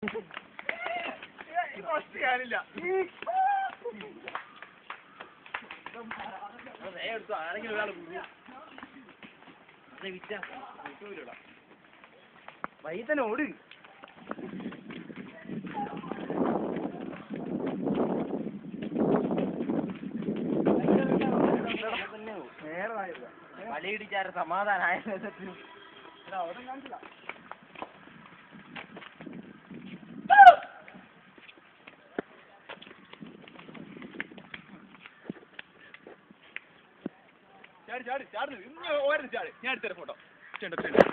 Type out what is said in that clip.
കാണില്ല എടുത്തു ആരെങ്കിലും ഒരാൾ വിറ്റ വൈ തന്നെ ഓട് നേരെ വായില്ല വലയിടിച്ചാറ് സമാധാനായ അവിടെ കാണിച്ചില്ല ചാടി ചാടി ചാടി ഇന്ന് ഓരോന്ന് ചാടി ഞാൻ എടുത്തരാം ഫോട്ടോ